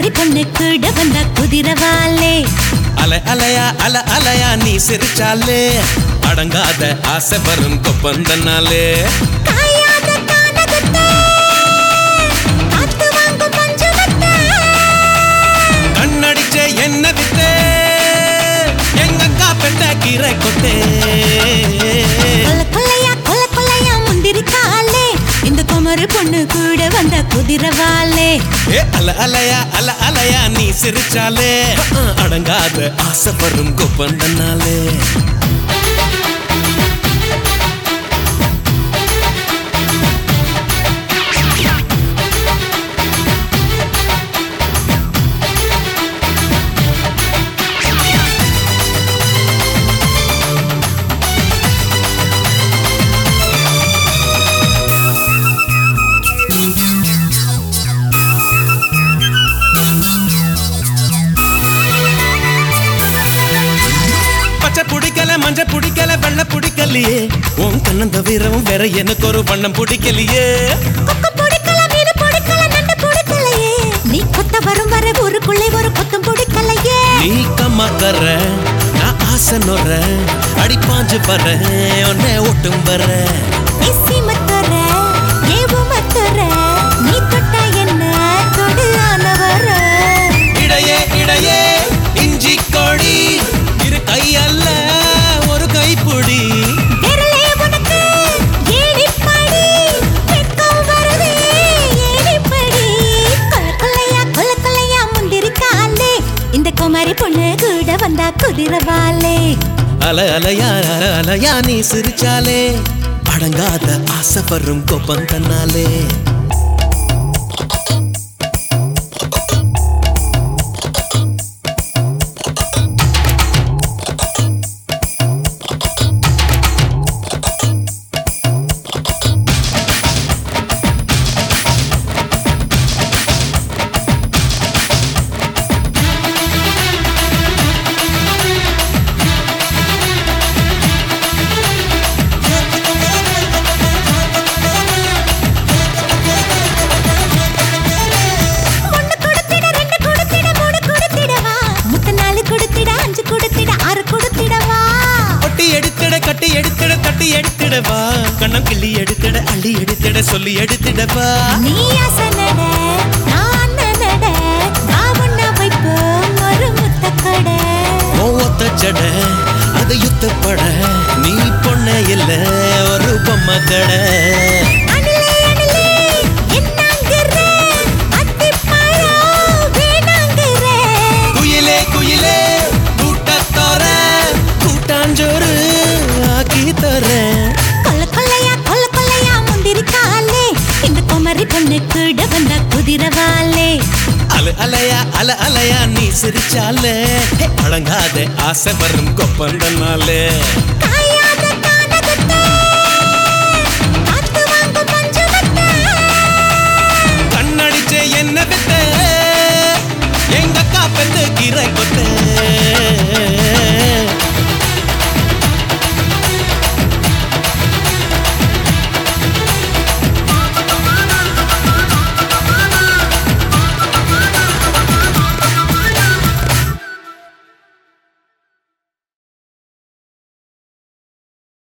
குமரி பொண்ணு கூட வந்த குதிரவாலே அல அலையா அல அலையா நீ சிரிச்சாலே அடங்காத ஆசை வரும் கொப்பந்தனாலே காயாத கானகத்தே காத்து வாங்கும் பஞ்சமத்தே கண்ணடிச்ச என்ன வித்தே எங்கக்கா பெட்ட கீரை கொத்தே கொல்ல கொல்லையா கொல்ல கொல்லையா முந்திரி காலே இந்த குமரி பொண்ணு கூட வந்த குதிரவாலே ஏ அல அலையா அல அலையா நீ சிரிச்சாலே அடங்காத ஆசை வரும் கொப்பந்தனாலே பச்சை பிடிக்கல மஞ்ச பிடிக்கல வெள்ளை பிடிக்கலையே உன் கண்ணந்த வீரமும் வேற எனக்கு ஒரு வண்ணம் பிடிக்கலையே கொக்கு பிடிக்கல மீன் பிடிக்கல நண்டு பிடிக்கலையே நீ கொத்த வரும் வர ஊருக்குள்ளே ஒரு கொத்தும் பிடிக்கலையே நீ கம்மாக்கற நான் ஆசை நொற அடி பாஞ்சு வர உன்னை ஒட்டும் வர இசி மத்தர ஏவு மத்தர நீ தொட்ட என்ன தொடு ஆனவர இடையே இடையே இஞ்சி கொடி இரு கையல்ல ஒரு கைப்புடி விரலே உனக்கு ஏணிப்படி வெட்கம் வருதே ஏணிப்படி கொல்ல கொல்லையா கொல்ல கொல்லையா முந்திரி காலே இந்த குமாரி பொண்ணு கூட வந்தா குதிரவாலே அல அலையா அல அலையா நீ சிரிச்சாலே அடங்காத ஆசை வரும் கோப்பம் தன்னாலே ஒண்ணு கொடுத்திட ரெண்டு கொடுத்திட மூணு கொடுத்திடவா முத்த நாலு கொடுத்திட அஞ்சு கொடுத்திட ஆறு கொடுத்திடவா ஒட்டி எடுத்திட கட்டி எடுத்திட தட்டி எடுத்திடவா கண்ணம் கிள்ளி எடுத்திட அள்ளி எடுத்திட சொல்லி எடுத்திடவா நீ ஆசை நட நான் நட நான் வைப்போம் ஒரு முத்த கடை ஒத்த ஜட அது யுத்தப்பட நீ பொண்ண இல்ல ஒரு பொம்மை கடை அணிலே அணிலே என்னங்கிற அத்திப்பழம் வேணாங்கிற குயிலே குயிலே கூட்டத்தோர கூட்டாஞ்சோறு ஆக்கி தரேன் கொல்ல கொல்லையா கொல்ல கொல்லையா முந்திரி காலே இந்த குமரி பொண்ணு கூட வந்த குதிரவாலே அல அலையா அல அலையா நீ சிரிச்சாலே அடங்காத ஆசை வரும் கொப்பந்தனாலே காயாத கானகத்தே காத்து வாங்கும் பஞ்சமத்தே கண்ணடிச்ச என்ன வித்த எங்க அக்கா பெத்த கீரை